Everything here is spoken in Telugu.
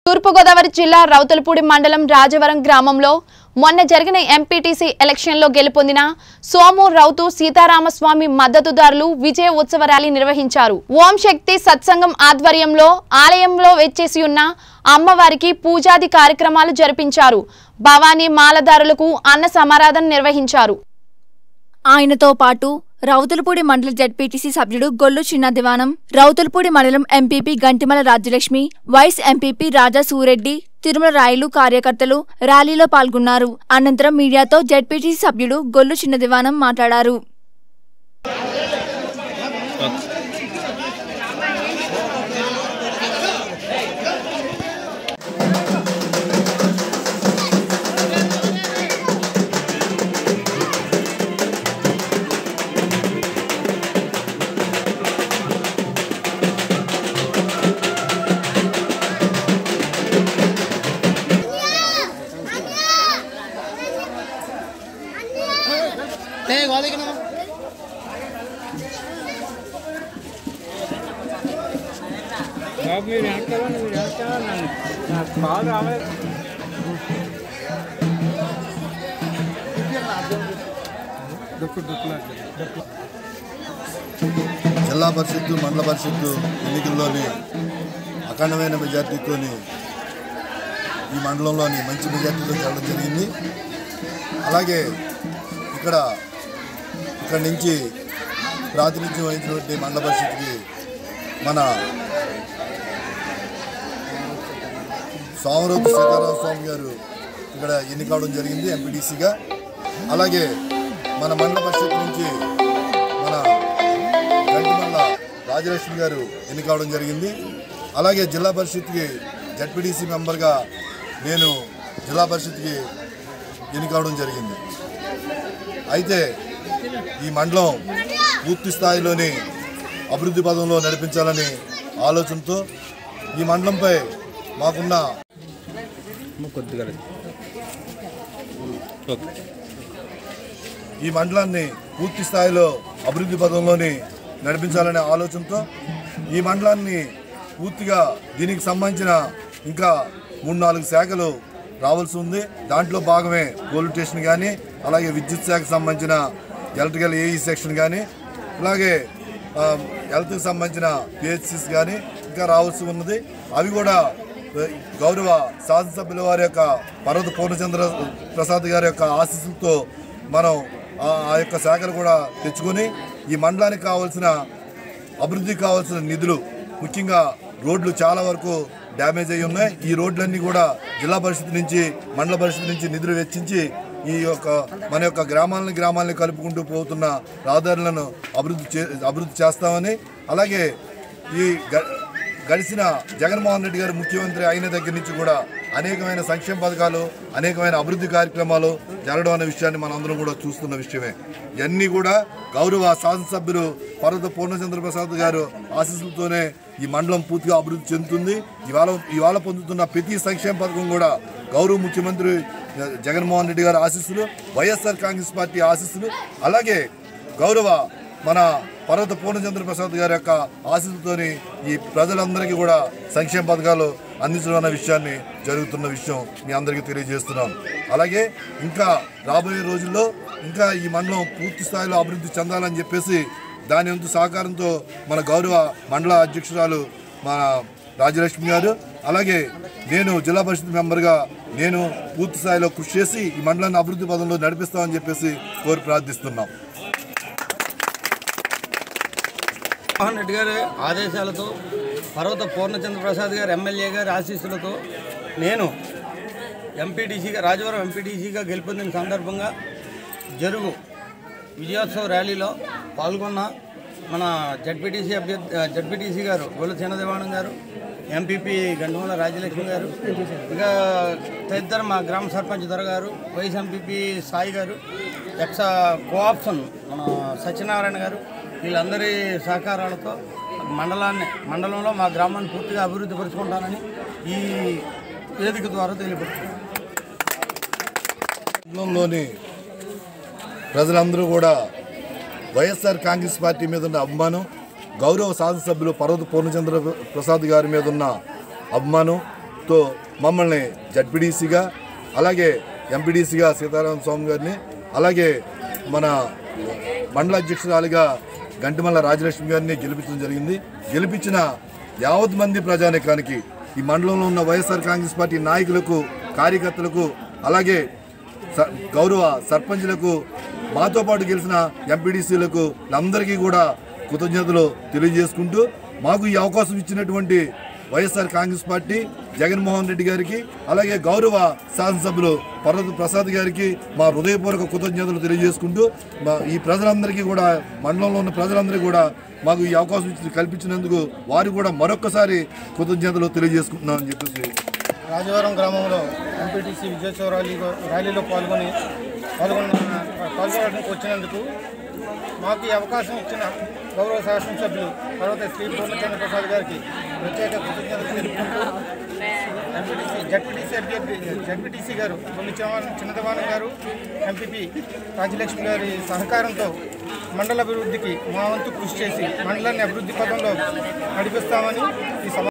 తూర్పుగోదావరి జిల్లా రౌతులపూడి మండలం రాజవరం గ్రామంలో మొన్న జరిగిన ఎంపీటీసీ ఎలక్షన్లో గెలుపొందిన సోము రౌతు సీతారామస్వామి మద్దతుదారులు విజయ ఉత్సవ ర్యాలీ నిర్వహించారు ఓం శక్తి సత్సంగం ఆధ్వర్యంలో ఆలయంలో వెచ్చేసి ఉన్న అమ్మవారికి పూజాది కార్యక్రమాలు జరిపించారు భవానీ మాలదారులకు అన్న సమారాధన నిర్వహించారు ఆయనతో పాటు రౌతులపూడి మండల జడ్పీటీసీ సభ్యుడు గొల్లు చిన్న దివానం రౌతులపూడి మండలం MPP Gantimala Rajyalakshmi vice MPP Raja Sureddy Tirumala Rayalu కార్యకర్తలు ర్యాలీలో పాల్గొన్నారు అనంతరం మీడియాతో జడ్పీటీసీ సభ్యుడు గొల్లు చిన్న దివానం మాట్లాడారు బాబు మీరు వెనకాలండి మీరు వెనకాలండి నాకు కాల్ రాలేదు జిల్లా పరిషత్తు మండల పరిషత్తు ఎన్నికల్లోని అఖండమైన మెజార్టీతోని ఈ మండలంలోని మంచి మెజార్టీతో గెలవడం జరిగింది అలాగే ఇక్కడ ఇక్కడ నుంచి ప్రాతినిధ్యం వహించినటువంటి మండల పరిషత్కి మన సోమరూపు సీతారామ స్వామి గారు ఇక్కడ ఎన్నికవడం జరిగింది ఎంపీడీసీగా అలాగే మన మండల పరిషత్ నుంచి మన గంటిమల్ల రాజలక్ష్మి గారు ఎన్నికవడం జరిగింది అలాగే జిల్లా పరిషత్కి జడ్పీటీసీ మెంబర్గా నేను జిల్లా పరిషత్కి ఎన్నికవడం జరిగింది అయితే ఈ మండలం పూర్తి స్థాయిలోని అభివృద్ధి పదంలో నడిపించాలని ఆలోచనతో ఈ మండలంపై మాకున్న కొద్దిగా ఓకే ఈ మండలాన్ని పూర్తి స్థాయిలో అభివృద్ధి పదంలోని నడిపించాలనే ఆలోచనతో ఈ మండలాన్ని పూర్తిగా దీనికి సంబంధించిన ఇంకా మూడు నాలుగు శాఖలు రావాల్సి ఉంది దాంట్లో భాగమే పోలీస్ స్టేషన్ కానీ అలాగే విద్యుత్ శాఖకు సంబంధించిన ఎలక్ట్రికల్ ఏఈ సెక్షన్ కానీ అలాగే ఆ, హెల్త్కి సంబంధించిన పిహెచ్సిస్ కానీ ఇంకా రావాల్సి ఉన్నది అవి కూడా ఆ, గౌరవ శాసనసభ్యుల వారి యొక్క పర్వత పూర్ణచంద్ర ప్రసాద్ గారి యొక్క ఆశీస్సులతో మనం ఆ ఆ యొక్క శాఖలు కూడా తెచ్చుకొని ఈ మండలానికి కావాల్సిన అభివృద్ధికి కావాల్సిన నిధులు ముఖ్యంగా రోడ్లు చాలా వరకు డ్యామేజ్ అయి ఉన్నాయి ఈ రోడ్లన్నీ కూడా జిల్లా పరిషత్ నుంచి మండల పరిషత్ నుంచి నిధులు వెచ్చించి ఈ యొక్క మన యొక్క గ్రామాలను గ్రామాలని కలుపుకుంటూ పోతున్న రహదారులను అభివృద్ధి చే అభివృద్ధి చేస్తామని అలాగే ఈ గ- గడిచిన జగన్మోహన్ రెడ్డి గారు ముఖ్యమంత్రి అయిన దగ్గర నుంచి కూడా అనేకమైన సంక్షేమ పథకాలు అనేకమైన అభివృద్ధి కార్యక్రమాలు జరగడం అనే విషయాన్ని మనందరం కూడా చూస్తున్న విషయమే ఇవన్నీ కూడా గౌరవ శాసనసభ్యులు పర్వత పూర్ణచంద్ర ప్రసాద్ గారు ఆశీస్సులతోనే ఈ మండలం పూర్తిగా అభివృద్ధి చెందుతుంది ఇవాళ ఇవాళ పొందుతున్న ప్రతి సంక్షేమ పథకం కూడా గౌరవ ముఖ్యమంత్రి జగన్మోహన్ రెడ్డి గారి ఆశీస్సులు వైఎస్ఆర్ కాంగ్రెస్ పార్టీ ఆశీస్సులు అలాగే గౌరవ మన పర్వత పూర్ణచంద్ర ప్రసాద్ గారి యొక్క ఆశీస్సులతోని ఈ ప్రజలందరికీ కూడా సంక్షేమ పథకాలు అందించడం అనే విషయాన్ని జరుగుతున్న విషయం మీ అందరికీ తెలియజేస్తున్నాం అలాగే ఇంకా రాబోయే రోజుల్లో ఇంకా ఈ మండలం పూర్తి స్థాయిలో అభివృద్ధి చెందాలని చెప్పేసి దాని వంతు సహకారంతో మన గౌరవ మండల అధ్యక్షురాలు మన రాజలక్ష్మి గారు అలాగే నేను జిల్లా పరిషత్ మెంబర్గా నేను పూర్తి స్థాయిలో కృషి చేసి ఈ మండలాన్ని అభివృద్ధి పదంలో నడిపిస్తామని చెప్పేసి కోరి ప్రార్థిస్తున్నాం మోహన్ రెడ్డి గారి ఆదేశాలతో పర్వత పూర్ణచంద్ర ప్రసాద్ గారు ఎమ్మెల్యే గారి ఆశీస్సులతో నేను ఎంపీటీసీగా రాజవరం ఎంపీటీసీగా గెలుపొందిన సందర్భంగా జరుగు విజయోత్సవ ర్యాలీలో పాల్గొన్న మన జడ్పీటీసీ అభ్యర్థి జడ్పీటీసీ గారు గొల్ల చిన్నదేవాణం గారు ఎంపీపీ గండమల రాజలక్ష్మి గారు ఇంకా తదితర మా గ్రామ సర్పంచ్ దొర గారు వైస్ ఎంపీపీ సాయి గారు ఎక్స కోఆప్షన్ మన సత్యనారాయణ గారు వీళ్ళందరి సహకారాలతో మండలాన్ని మండలంలో మా గ్రామాన్ని పూర్తిగా అభివృద్ధి పరుచుకుంటానని ఈ వేదిక ద్వారా తెలియపడుతున్నాను మండలంలోని ప్రజలందరూ కూడా వైఎస్ఆర్ కాంగ్రెస్ పార్టీ మీద ఉన్న అభిమానం గౌరవ శాసనసభ్యులు పర్వత పూర్ణచంద్ర ప్రసాద్ గారి మీద ఉన్న అభిమానం తో మమ్మల్ని జడ్పీడీసీగా అలాగే ఎంపీడీసీగా సీతారామ స్వామి గారిని అలాగే మన మండల అధ్యక్షురాలిగా గంటిమల్ల రాజలక్ష్మి గారిని గెలిపించడం జరిగింది గెలిపించిన యావత్ మంది ప్రజానికానికి ఈ మండలంలో ఉన్న వైఎస్ఆర్ కాంగ్రెస్ పార్టీ నాయకులకు కార్యకర్తలకు అలాగే స- గౌరవ సర్పంచ్లకు మాతో పాటు గెలిచిన ఎంపీడీసీలకు అందరికీ కూడా కృతజ్ఞతలు తెలియజేసుకుంటూ మాకు ఈ అవకాశం ఇచ్చినటువంటి YSR Congress party Jaganmohan Reddy గారికి అలాగే గౌరవ శాసనసభ్యులు పర్వత ప్రసాద్ గారికి మా హృదయపూర్వక కృతజ్ఞతలు తెలియజేసుకుంటూ మా ఈ ప్రజలందరికీ కూడా మండలంలో ఉన్న ప్రజలందరికీ కూడా మాకు ఈ అవకాశం ఇచ్చి కల్పించినందుకు వారు కూడా మరొక్కసారి కృతజ్ఞతలు తెలియజేసుకుంటున్నామని చెప్పేసి రాజవరం గ్రామంలో ఎంపీటీసీ విజయోత్సవ ర్యాలీలో ర్యాలీలో పాల్గొని పాల్గొన్న పాల్గొనడానికి వచ్చినందుకు మాకు ఈ అవకాశం ఇచ్చిన గౌరవ శాసనసభ్యులు పర్వత శ్రీ పూర్ణచంద్ర ప్రసాద్ గారికి ప్రత్యేక కృతజ్ఞతలు తెలుపుకుంటూ ఎంపీటీసీ జడ్పీటీసీ అభ్యర్థి జడ్పీటీసీ గారు కొన్ని చిన్నదవానం గారు ఎంపీపీ రాజలక్ష్మి గారి సహకారంతో మండల అభివృద్ధికి మా వంతు కృషి చేసి మండలాన్ని అభివృద్ధి పదంలో నడిపిస్తామని ఈ సభ